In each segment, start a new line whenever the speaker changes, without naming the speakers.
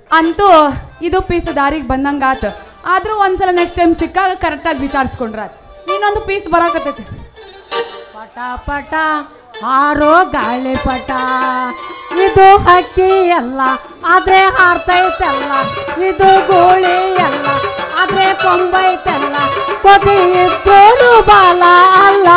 ಅಂತೂ ಇದು ಪೀಸ್ ದಾರಿಗೆ ಬಂದಂಗಾತು ಆದ್ರೂ ಒಂದ್ಸಲ ನೆಕ್ಸ್ಟ್ ಟೈಮ್ ಸಿಕ್ಕಾಗ ಕರೆಕ್ಟಾಗಿ ವಿಚಾರಿಸ್ಕೊಂಡ್ರ ಇನ್ನೊಂದು ಪೀಸ್ ಬರಾಕತ್ತೈತಿ
ಪಟ ಪಟ ಹಾರೋ ಗಾಳಿಪಟ ಇದು ಹಕ್ಕಿ ಅಲ್ಲ ಆದ್ರೆ ಹಾರ್ತೈತಲ್ಲ ಇದು ಗೋಳಿ ಅಲ್ಲ ಆದ್ರೆ ಕೊಂಬೈತಲ್ಲ ಕೊದಿ ಇದ್ದೋರು ಬಾಲ ಅಲ್ಲ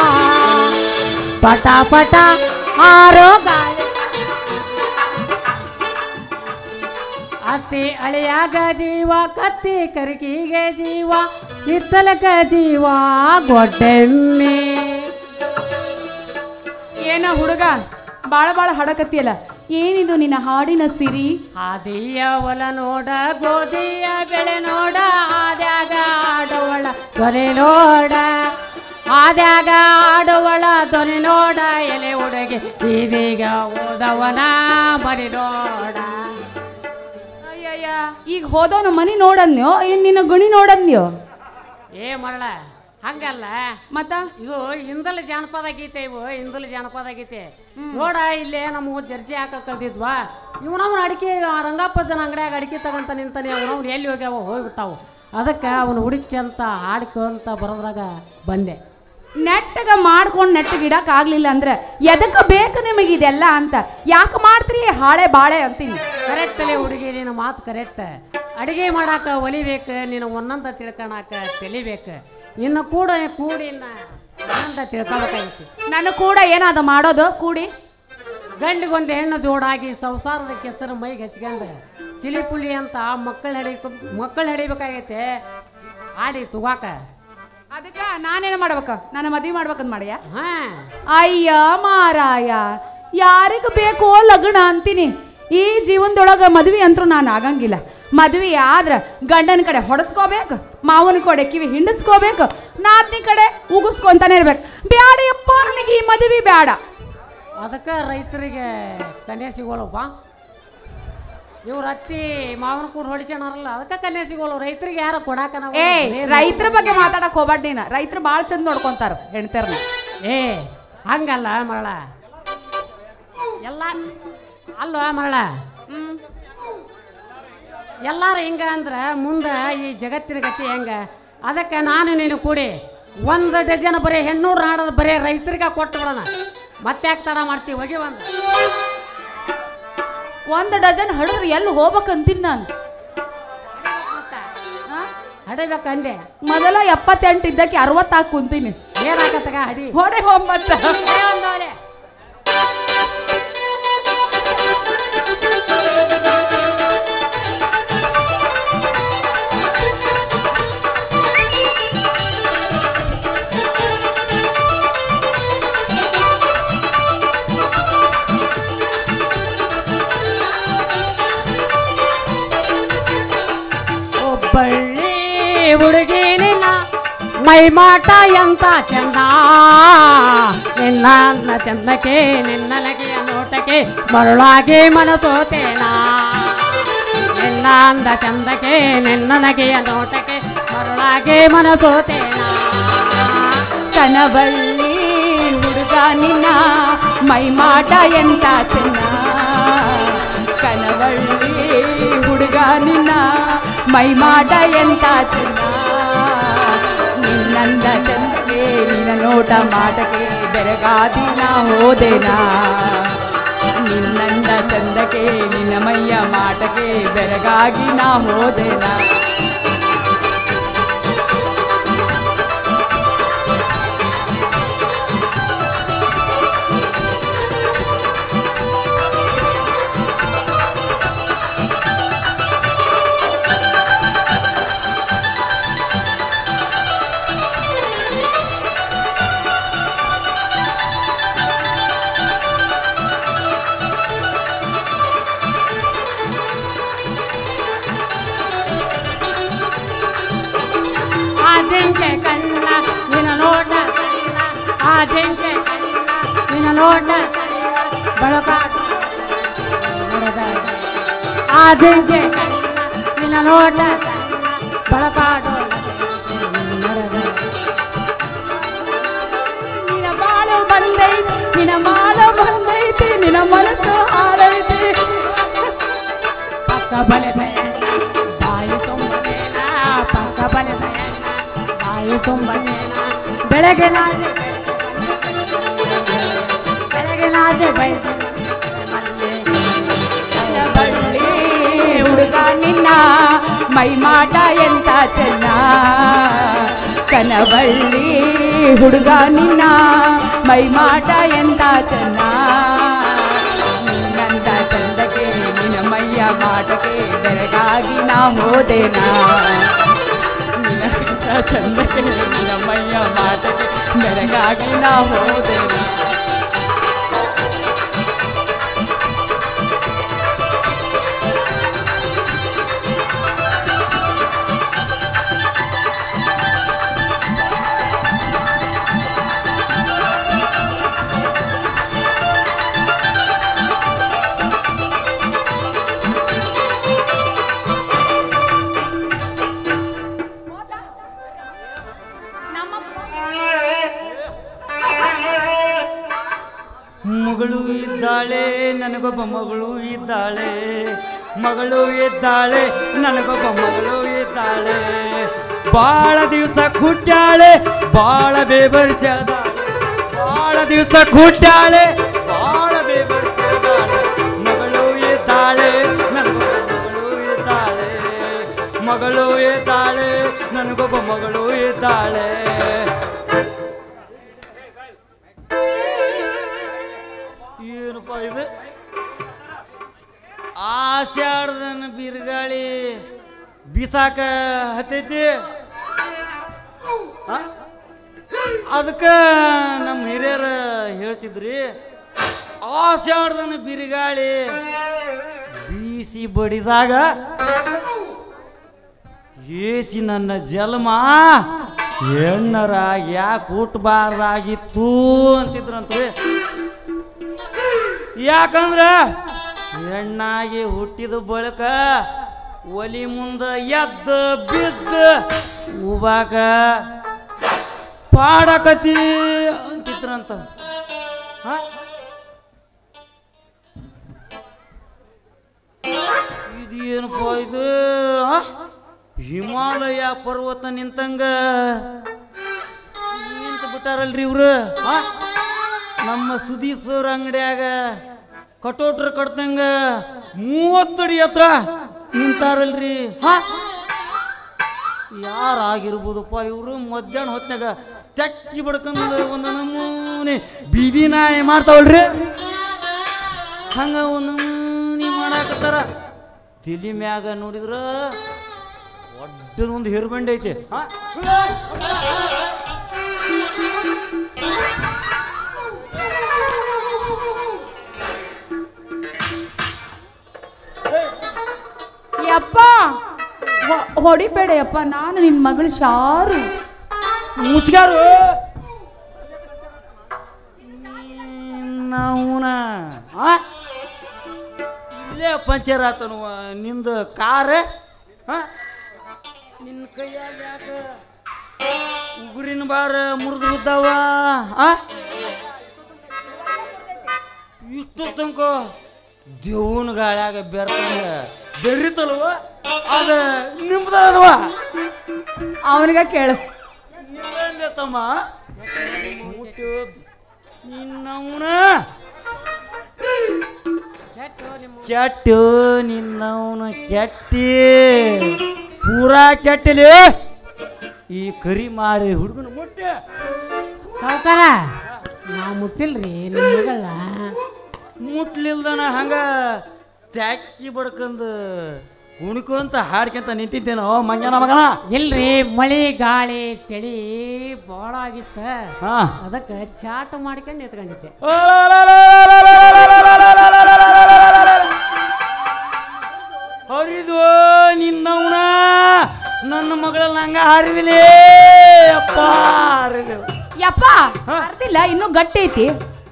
ಪಟ ಪಟ ಹಾರೋ ಗಾಳಿ ಅತ್ತಿ ಅಳಿಯಾಗ ಜೀವ ಕತ್ತಿ ಕರಿಕಿಗೆ ಜೀವ ಹಿತ್ತಲಕ ಜೀವ ಗೊಡ್ಡೆಮ್ಮೆ
ಏನ ಹುಡುಗ ಬಾಳ ಬಾಳ ಹಾಡಕತ್ತಿಯಲ್ಲ ಏನಿದು ನಿನ್ನ ಹಾಡಿನ ಸಿರಿ
ಆದಿಯ ಹೊಲ ನೋಡ ಗೋಧಿಯ ಬೆಳೆ ನೋಡ ಆದ್ಯಾಗ ಆಡವಳ ದೊರೆ ನೋಡ ಆದ್ಯಾಗ ಆಡವಳ ದೊರೆ ನೋಡ ಎಲೆ ಹುಡುಗಿ ಇದೀಗ ಓದವನ ಬರಿ ನೋಡ
ಅಯ್ಯಯ್ಯ ಈಗ ಹೋದವನ ಮನಿ ನೋಡನ್ಯೋ ಏನ್ ನಿನ್ನ ಗುಣಿ ನೋಡನ್ಯೋ
ಏ ಮರಳ ಹಂಗಲ್ಲ
ಮತ್ತ
ಇದು ಹಿಂದಲ ಜಾನಪದ ಗೀತೆ ಇವು ಹಿಂದಲ ಜಾನಪದ ಗೀತೆ ನೋಡ ಇಲ್ಲೇ ನಮ್ಮ ಜರ್ಸಿ ಹಾಕ ಕಳ್ದಿದ್ವಾ ಇವನವನ ಅಡಿಕೆ ಆ ರಂಗಪ್ಪಜ್ಜನ ಅಂಗಡಿಯಾಗ ಅಡಿಕೆ ತಗಂತ ನಿಂತಾನೆ ಅವನವ್ನು ಎಲ್ಲಿ ಹೋಗ್ಯಾವ ಹೋಗ್ಬಿಟ್ಟಾವು ಅದಕ್ಕೆ ಅವನು ಹುಡುಕ್ಯಂತ ಹಾಡ್ಕೊಂತ ಬರೋದ್ರಾಗ ಬಂದೆ
ನೆಟ್ಟಗ ಮಾಡ್ಕೊಂಡು ನೆಟ್ಟಗೆ ಇಡಕ್ ಆಗ್ಲಿಲ್ಲ ಅಂದ್ರೆ ಎದಕ್ಕ ಬೇಕು ನಿಮಗೆ ಇದೆಲ್ಲ ಅಂತ ಯಾಕೆ ಮಾಡ್ತೀರಿ ಹಾಳೆ ಬಾಳೆ ಅಂತೀನಿ
ಕರೆಕ್ಟಲ್ಲಿ ಹುಡುಗಿ ನಿನ್ನ ಮಾತು ಕರೆಕ್ಟ್ ಅಡಿಗೆ ಮಾಡಾಕ ಒಲಿಬೇಕು ನೀನು ಒಂದೊಂದ ತಿಳ್ಕೊಳಾಕ ತಿಳಿಬೇಕು ಇನ್ನು ಕೂಡ ಕೂಡಿ ಇನ್ನ ಒಂದೊಂದ ತಿಳ್ಕೊಬೇಕಾಗೈತಿ
ನನ್ನ ಕೂಡ ಏನಾದ ಮಾಡೋದು ಕೂಡಿ
ಗಂಡಿಗೊಂದು ಹೆಣ್ಣು ಜೋಡಾಗಿ ಸಂಸಾರದ ಕೆಸರು ಮೈಗೆ ಹಚ್ಕೊಂಡು ಚಿಲಿ ಪುಲಿ ಅಂತ ಮಕ್ಕಳು ಹಡಿ ಮಕ್ಕಳು ಹಡಿಬೇಕಾಗೈತೆ ಆಡಿ ತುಗಾಕ
ಅದಕ್ಕ ನಾನೇನ ಮಾಡ್ಬೇಕ ನನ್ನ ಮದ್ವಿ ಮಾಡ್ಬೇಕಂತ ಮಾಡ್ಯ
ಹಾ
ಅಯ್ಯ ಮಾರಾಯ ಯಾರಿಗ ಬೇಕೋ ಲಗ್ನ ಅಂತೀನಿ ಈ ಜೀವನದೊಳಗ ಮದ್ವಿ ಅಂತೂ ನಾನು ಆಗಂಗಿಲ್ಲ ಮದ್ವಿ ಆದ್ರ ಗಂಡನ ಕಡೆ ಹೊಡೆಸ್ಕೋಬೇಕು ಮಾವನ ಕಡೆ ಕಿವಿ ಹಿಂಡಿಸ್ಕೋಬೇಕು ನಾದ್ನಿ ಕಡೆ ಉಗಿಸ್ಕೊಂತಾನೆ ಇರ್ಬೇಕು ಬ್ಯಾಡ ಯಪ್ಪ ನನಗೆ ಈ ಮದ್ವಿ ಬ್ಯಾಡ
ಅದಕ್ಕೆ ರೈತರಿಗೆ ಕನ್ಯಾ ಸಿಗೋಲ್ಲಪ್ಪ ಇವ್ರ ಅತ್ತಿ ಮಾವನ ಕೂಡ ಹೊಡಿಸ್ಯಾಣಾರಲ್ಲ ಅದಕ್ಕೆ ಕನ್ಯಾ ಸಿಗೋಲ್ಲ ರೈತರಿಗೆ ಯಾರು ಕೊಡಾಕ ನಾವು
ಏ
ಬರೇ
ರೈತರ ಬಗ್ಗೆ ಮಾತಾಡಕ್ ಹೋಗ್ಬಾರ್ದು ನೀನು ರೈತರು ಭಾಳ ಚಂದ ನೋಡ್ಕೊಂತಾರ ಹೆಣ್ತಾರನ್ನ
ಏ ಹಂಗಲ್ಲ ಮರಳ ಎಲ್ಲ ಅಲ್ವ ಮರಳ
ಹ್ಮ್
ಎಲ್ಲಾರು ಹಿಂಗ ಅಂದ್ರ ಮುಂದೆ ಈ ಜಗತ್ತಿನ ಗತಿ ಹೆಂಗ ಅದಕ್ಕೆ ನಾನು ನೀನು ಕೂಡಿ ಒಂದು ಡಜನ್ ಬರೀ ಹೆಣ್ಣೂರು ಹಾಡೋದು ಬರೀ ರೈತರಿಗೆ ಕೊಟ್ಟು ಬಿಡೋಣ ಮತ್ತೆ ಯಾಕೆ ತಡ ಮಾಡ್ತೀವಿ ಹೋಗಿ ಒಂದು
ಒಂದು ಡಜನ್ ಹಡಿದ್ರೆ ಎಲ್ಲಿ ಹೋಗ್ಬೇಕಂತೀನಿ ನಾನು ಹಾ?
ಹಡಿಬೇಕು ಅಂದೆ
ಮೊದಲ ಎಪ್ಪತ್ತೆಂಟು ಇದ್ದಕ್ಕೆ ಅರವತ್ತಾಗಿ ಕುಂತೀನಿ
ಏನಾಗತ್ತಗ ಹಡಿ
ಹೊಡೆ ಒಂಬತ್ತ
ಏ ಒಂದು ಒಲೆ. ಒಬ್ಬಳ್ಳಿ ಹುಡುಗಿ ನಿನ್ನ ಮೈಮಾಟ ಎಂತ ಚಂದ ನಿನ್ನ ಚಂದಕ್ಕೆ ನಿನ್ನ ನಗೆಯ ನೋಟಕ್ಕೆ ಮರುಳಾಗಿ ಮನಸೋತೇನ ನಿನ್ನ ಅಂದ ಚಂದಕ್ಕೆ ನಿನ್ನ ನಗೆಯ ನೋಟಕ್ಕೆ ಮರುಳಾಗಿ ಮನಸೋತೇನ
ಕನಬಳ್ಳಿ ಹುಡುಗ ನಿನ್ನ ಮೈಮಾಟ ಎಂತ ಚೆನ್ನ ಕನಬಳ್ಳಿ ಹುಡುಗ ನಿನ್ನ ಮೈಮಾಟ ಎಂತ ಚೆನ್ನ ನಿನ್ನಂದ ಚಂದಕ್ಕೆ ನಿನ್ನ ನೋಟ ಮಾಟಕ್ಕೆ ಬೆರಗಾದಿನ ಹೋದೆನಾ ನಿನ್ನಂದ ಚಂದಕ್ಕೆ ನಿನ್ನ ಮೈಯ ಮಾಟಕ್ಕೆ ಬೆರಗಾಗಿ ನಾ ಹೋದೆನಾ
ಆ ಜಿಂಕೆ ಕಣ್ಣ ನಿನ್ನ ನೋಟ ಕಣ್ಣ ಆ ಜಿಂಕೆ ಕಣ್ಣ ನಿನ್ನ ನೋಟ ಕಣ್ಣ ಬಳಕಾಟ ನಡೆದ ಆ ಜಿಂಕೆ ಕಣ್ಣ ನಿನ್ನ ನೋಟ ಕಣ್ಣ ಬಳಕಾಟೋ ನಡೆದ
ನಿನ್ನ ಬಾಳು ಬಂದೈತಿ ನಿನ್ನ ಮಾಡ ಬಂದೈತಿ ನಿನ್ನ ಮನಸ್ಸು ಹಾಡೈತಿ
ಪಕ್ಕ ಬಲೆದ ಬಾಯಿ ತುಂಬನೇನ ಪಕ್ಕ ಬಲೆದ ಬಾಯಿ ತುಂಬನೇನ ಬೆಳಗ್ಗೆ ನಾಚೆ ಬೆಳಗ್ಗೆ ನಾಚೆ ಬಯಸಿ
ಬಳ್ಳಿ ಹುಡುಗ ನಿನ್ನ ಮೈಮಾಟ ಎಂತ ಚೆನ್ನ ಕನಬಳ್ಳಿ ಹುಡುಗ ನಿನ್ನ ಮೈಮಾಟ ಎಂತ ಚೆನ್ನ ನಿನ್ನಂತ ಚಂದಕ್ಕೆ ನಿನ್ನ ಮೈಯ ಮಾಟಕ್ಕೆ ಬೆರಗಾಗಿ ನಾ ಹೋದೆನಾ ನಿನ್ನಂತ ಚಂದಕ್ಕೆ ನಿನ್ನ ಮೈಯ ಮಾಟಕ್ಕೆ ಬೆರಗಾಗಿ ನಾ ಹೋದೆನಾ
ಮಗಳು ಇದ್ದಾಳೆ ನನಗೊಬ್ಬ ಮಗಳು ಇದ್ದಾಳೆ ಮಗಳು ಇದ್ದಾಳೆ ನನಗೊಬ್ಬ ಮಗಳು ಇದ್ದಾಳೆ ಬಾಳ ದಿವಸ ಕುಟ್ಟಾಳೆ ಬಾಳ ಬೇಬರ್ಸ್ಯಾದ ಬಾಳ ದಿವಸ ಕುಟ್ಟಾಳೆ ಬಾಳ ಬೇಬರ್ಸ್ಯಾದಾಳೆ ಮಗಳು ಇದ್ದಾಳೆ ನನಗೊಬ್ಬ ಮಗಳು ಇದ್ದಾಳೆ ಮಗಳು ಇದ್ದಾಳೆ ನನಗೊಬ್ಬ ಮಗಳು ಇದ್ದಾಳೆ ಏನಪ್ಪ ಇದು ಆಷಾಢದನ ಬಿರುಗಾಳಿ ಬೀಸಾಕ ಹತ್ತೈತಿ ಅದಕ್ಕೆ ನಮ್ಮ ಹಿರಿಯರ ಹೇಳ್ತಿದ್ರಿ ಆಷಾಢದನ ಬಿರುಗಾಳಿ ಬೀಸಿ ಬಡಿದಾಗ ಏಸಿ ನನ್ನ ಜನ್ಮ ಹೆಣ್ಣರ ಯಾಕೆ ಹುಟ್ಟಬಾರ್ದಾಗಿತ್ತು ಅಂತಿದ್ರಂತ್ರಿ ಯಾಕಂದ್ರ ಹೆಣ್ಣಾಗಿ ಹುಟ್ಟಿದ ಬಳಿಕ ಒಲಿ ಮುಂದ ಎದ್ದ ಬಿದ್ದ ಉಬಾಕ ಪಾಡಕತಿ ಅಂತಿದ್ರಂತ ಹ? ಇದು ಏನಪ್ಪ ಇದು ಆ? ಹಿಮಾಲಯ ಪರ್ವತ ನಿಂತಂಗ ನಿಂತು ಬಿಟ್ಟಾರಲ್ರಿ ಇವ್ರು ಆ? ನಮ್ಮ ಸುದೀಶ್ವರ ಅಂಗಡಿಯಾಗ ಕಟೋಟ್ರ ಕಟ್ತಂಗ ಮೂವತ್ತಡಿ ಹತ್ರ ನಿಂತಾರಲ್ರಿ ಹಾ ಯಾರಾಗಿರ್ಬೋದಪ್ಪ ಇವರು ಮಧ್ಯಾಹ್ನ ಹೊತ್ನಾಗ ತೆಕ್ಕಿ ಬಡ್ಕಂದು ಒಂದು ನಮೂನಿ ಬೀದಿ ನಾಯಿ ಮಾಡ್ತಾವಲ್ರಿ ಹಂಗ ಒಂದು ನಮೂನಿ ಮಾಡಾಕತ್ತಾರ ತಿಳಿ ಮ್ಯಾಗ ನೋಡಿದ್ರ ಒಡ್ಡ ಒಂದು ಹೆರ್ಬಂಡಿ ಐತಿ ಹಾ
ಯಪ್ಪ ಹೊ- ಹೊಡಿಬೇಡ ಯಪ್ಪ ನಾನು ನಿನ್ನ ಮಗಳು ಶಾರು
ಮುಚ್ಗಾರು ನಾವುನ ಇಲ್ಲೇ ಪಂಚರ್ ಆತನುವ ನಿಂದು ಕಾರ್ ನಿನ್ನ ಕೈಯಾಗ ಯಾಕ ಉಗುರಿನ ಬಾರ ಮುರಿದು ಬಿದ್ದಾವ ಆ? ಇಷ್ಟು ತನಕ ದೇವನ ಗಾಳ್ಯಾಗ ಬೆರ್ತಂಗ ಬೆರಿತಲ್ವ ಅದ ನಿಮ್ದಲ್ವ
ಅವನಿಗ ಕೇಳು
ನಿಮ್ಮಂದೆ ತಮ್ಮ ಮುಟ್ಟು ನಿನ್ನವನ ಕೆಟ್ಟು ನಿನ್ನವನ ಕೆಟ್ಟಿ ಪೂರಾ ಕೆಟ್ಟಲಿ ಈ ಕರಿ ಮಾರಿ ಹುಡುಗನ ಮುಟ್ಟೆ
ಸಾವುಕಾರ ನಾವು ಮುಟ್ಟಿಲ್ರಿ ನಿಮ್ಮ ಮಗಳ
ಮುಟ್ಲಿಲ್ದನ ಹಂಗ ಟ್ಯಾಕಿ ಬಡ್ಕಂದು ಕುಣ್ಕೊಂತ ಹಾಡ್ಕೊಂತ ನಿಂತಿದ್ದೇನೋ ಮಂಜನ ಮಗನ
ಇಲ್ರಿ ಮಳಿ ಗಾಳಿ ಚಳಿ ಭಾಳ ಆಗಿತ್ತ
ಹಾ
ಅದಕ್ಕೆ ಚಾಟ ಮಾಡ್ಕೊಂಡು ನಿಂತ್ಕೊಂಡಿದ್ದೆ
ಹರಿದು ನಿನ್ನವನ ನನ್ನ ಮಗಳನ್ನ ಹಂಗ ಹಾರಿದಿಲಿ ಅಪ್ಪ ಹಾರಿದು
ಯಪ್ಪ ಅರ್ದಿಲ್ಲ ಇನ್ನೂ ಗಟ್ಟಿ ಐತಿ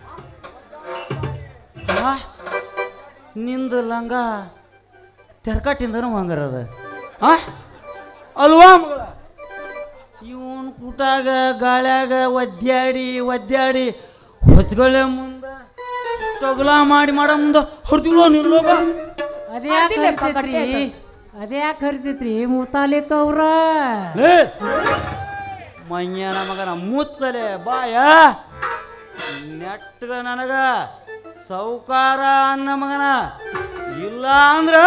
ಆ, ನಿಂದು ಲಂಗ ತೆರ್ಕಟ್ಟಿಂದನೂ ಹಂಗಾರದ ಆ ಅಲ್ವಾ ಮಗಳ ಇವನ್ ಕೂಟಾಗ ಗಾಳ್ಯಾಗ ಒದ್ಯಾಡಿ ಒದ್ಯಾಡಿ ಹೊಚ್ಕೊಳ್ಳೆ ಮುಂದ ತೊಗಲ ಮಾಡಿ ಮಾಡ ಮುಂದ ಹೊಡ್ತಿಲ್ವ ನಿಲ್ಲೋಗ
ಅದೇ ಯಾಕೆ
ಅದಿಲ್ಲಪ್ಪ,
ಹರಿತೈತ್ರಿ
ಕಟ್ಟೆ
ಅದೇ ಯಾಕೆ ಹರಿತೈತ್ರಿ ಮುತಾಲಿಕ್ ಅವ್ರ
ಲೇ ಮಯ್ಯನ ಮಗನ ಮುತ್ತಲೆ ಬಾಯ ನೆಟ್ಗ ನನಗ ಸೌಕಾರ ಅನ್ನ ಮಗನ ಇಲ್ಲ ಅಂದ್ರ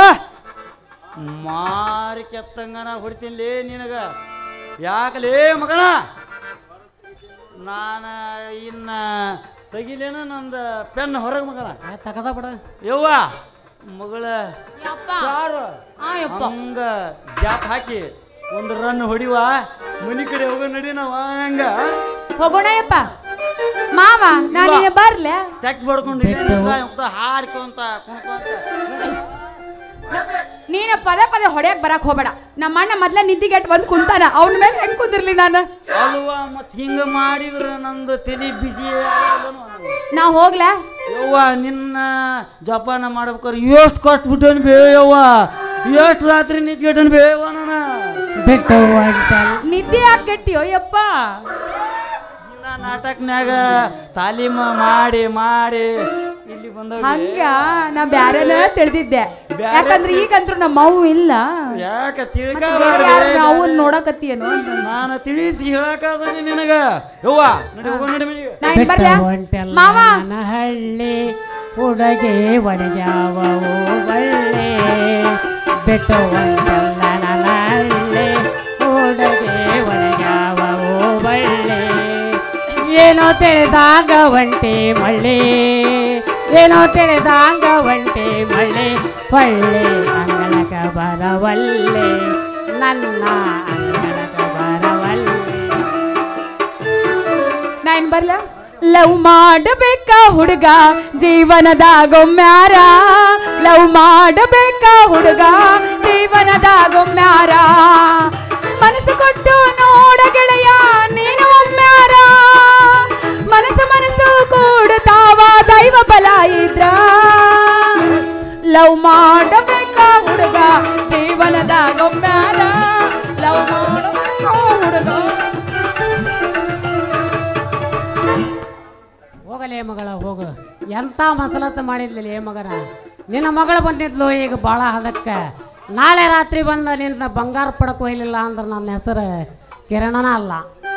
ಮಾರಿ ಕೆತ್ತಂಗನ ಹೊಡಿತೀನಿ ನಿನಗ ಯಾಕಲೇ ಮಗನ ನಾನ ಇನ್ನ ತೆಗಿಲೇನ ನಂದ ಪೆನ್ ಹೊರಗೆ ಮಗನ
ತಗದ ಬಿಡ
ಯವ್ವ ಮಗಳ
ಯಪ್ಪ
ಸಾರು
ಆ ಯಪ್ಪ
ಹಂಗ ಜಾತ್ ಹಾಕಿ ಒಂದು ರನ್ ಹೊಡಿವ ಮನಿ ಕಡೆ ಹೋಗೋ ನಡಿ ನಾವ ಹಂಗ
ಹೋಗೋಣ ಯಪ್ಪ ಮಾವ ನಾನು
ಇಲ್ಲ.
ಬರ್ಲೆ
ತೆಕ್ ಬಡ್ಕೊಂಡು ಇಲ್ಲೇ ಹಾಡ್ಕೊಂತ ಕುಣ್ಕೊಂತ
ನೀನು ಪದೇ ಪದೇ ಹೊಡ್ಯಕ್ ಬರಕ್ ಹೋಗ್ಬೇಡ ನಮ್ಮ ಅಣ್ಣ ಮೊದ್ಲ ನಿದ್ದಿಗೆಟ್ ಬಂದ್ ಕುಂತಾನ ಅವನ ಮೇಲೆ ಹೆಂಗ್ ಕುಂದಿರ್ಲಿ ನಾನು
ಅಲ್ವಾ ಮತ್ ಹಿಂಗ ಮಾಡಿದ್ರ ನಂದು ತಲಿ ಬಿಸಿ ಆಗಲ್ಲನು.
ನಾ ಹೋಗ್ಲಾ
ಯವ್ವ ನಿನ್ನ ಜಪಾನ ಮಾಡ್ಬೇಕಾರೆ ಎಷ್ಟು ಕಷ್ಟ ಬಿಟ್ಟನ್ ಬೇ ಯವ್ವ ಎಷ್ಟು ರಾತ್ರಿ ನಿಂತ್ಕೆಟನ್ ಬೇ ಯವ್ವ ನಾನು
ಬಿಟ್ಟು ಹೊಂಟಲ್
ನಿದ್ದೆ ಯಾಕೆ ಕೆಟ್ಟಿಯೋ ಯಪ್ಪ
ದಿನ ನಾಟಕನ್ಯಾಗ ತಾಲೀಮ ಮಾಡಿ ಮಾಡಿ ಇಲ್ಲಿ ಬಂದಾಗ
ಹಂಗ ನಾ ಬ್ಯಾರೆನ ತಿಳಿದಿದ್ದೆ
ಬ್ಯಾರೆ
ಯಾಕಂದ್ರೆ ಈಗಂತ್ರು ನಮ್ಮ ಅವ್ವ ಇಲ್ಲ
ಯಾಕ
ಮತ್ತೆ ಬೇರೆ ಯಾರು
ತಿಳ್ಕ
ನಾವು ನೋಡಕತ್ತೀಯನು ಅಂತ
ನಾನು ತಿಳಿಸಿ ಹೇಳಕ್ಕಾದನಿ ನಿನಗ ಯವ್ವ ನಡಿ ಹೋಗೋ ನಡಿ ಮನೆಗೆ
ನಾ ಇನ್
ಬಿಟ್ಟು
ಬರ್ಲ್ಯಾ
ಹೊಂಟಲ್ಲ
ಮಾವ
ನನ್ನ ಹಳ್ಳಿ ಹುಡುಗಿ ಒಣಗ್ಯಾವ ಬಳ್ಳಿ ಬಿಟ್ಟು ಹೊಂಟಲ್ಲ ನನ್ನ ಹಳ್ಳಿ ಹುಡುಗಿ ಒಣಗ್ಯಾವ ಬಳ್ಳಿ ಏನೋ ತಿಳಿದಾಗ ಒಂಟಿ ಮಳ್ಳಿ ಏನೋ ತಿಳಿದಾಗ ಒಂಟಿ ಮಳ್ಳಿ ಹೊಳ್ಳಿ ಅಂಗಳಕ ಬರವಲ್ಲೆ ನನ್ನ ಅಂಗಳಕ ಬರವಲ್ಲೆ
ನಾ ಇನ್ ಬರ್ಲ ಲವ್ ಮಾಡಬೇಕ ಹುಡುಗ ಜೀವನದಾಗೊಮ್ಮ್ಯಾರ ಲವ್ ಮಾಡಬೇಕ ಹುಡುಗ ಜೀವನದಾಗೊಮ್ಮ್ಯಾರ ಮನಸ್ಸು ಕೊಟ್ಟು ನೋಡ ಗೆಳೆಯ ನೀನು ಒಮ್ಮ್ಯಾರ ಮನಸ್ಸು ಮನಸ್ಸು ಕೂಡುತ್ತಾವ ದೈವ ಬಲ ಇದ್ರ ಲವ್ ಮಾಡಬೇಕ ಹುಡುಗ ಜೀವನದಾಗೊಮ್ಮ್ಯಾರ ಲವ್ ಮಾಡಬೇಕ ಹುಡುಗ
ಹೋಗಲೇ ಮಗಳ ಹೋಗು ಎಂಥ ಮಸಲತ್ತು ಮಾಡಿದ್ಲಿ ಮಗನ ನಿನ್ನ ಮಗಳು ಬಂದಿದ್ಲು ಈಗ ಭಾಳ ಹದಕ್ಕೆ ನಾಳೆ ರಾತ್ರಿ ಬಂದ ನಿನ್ನ ಬಂಗಾರ ಪಡಕ್ಕೆ ಒಯ್ಲಿಲ್ಲ ಅಂದ್ರೆ ನನ್ನ ಹೆಸರು ಕಿರಣನ ಅಲ್ಲ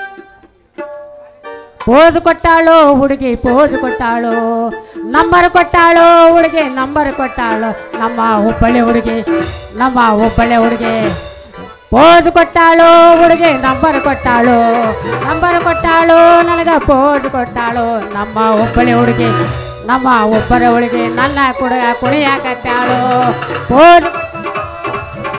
ಪೋಜು ಕೊಟ್ಟಾಳು ಹುಡುಗಿ ಪೋಜು ಕೊಟ್ಟಾಳು ನಂಬರ್ ಕೊಟ್ಟಾಳು ಹುಡುಗಿ ನಂಬರ್ ಕೊಟ್ಟಾಳು ನಮ್ಮ ಹುಬ್ಬಳ್ಳಿ ಹುಡುಗಿ ನಮ್ಮ ಹುಬ್ಬಳ್ಳಿ ಹುಡುಗಿ ಪೋಜು ಕೊಟ್ಟಾಳು ಹುಡುಗಿ ನಂಬರ್ ಕೊಟ್ಟಾಳು ನಂಬರ್ ಕೊಟ್ಟಾಳು ನನಗೆ ಪೋಜು ಕೊಟ್ಟಾಳು ನಮ್ಮ ಹುಬ್ಬಳ್ಳಿ ಹುಡುಗಿ ನಮ್ಮ ಒಬ್ಬರ ಹುಡುಗಿ ನನ್ನ ಕುಡ ಕುಣಿಯಾಕತ್ತಾಳು ಪೋಜು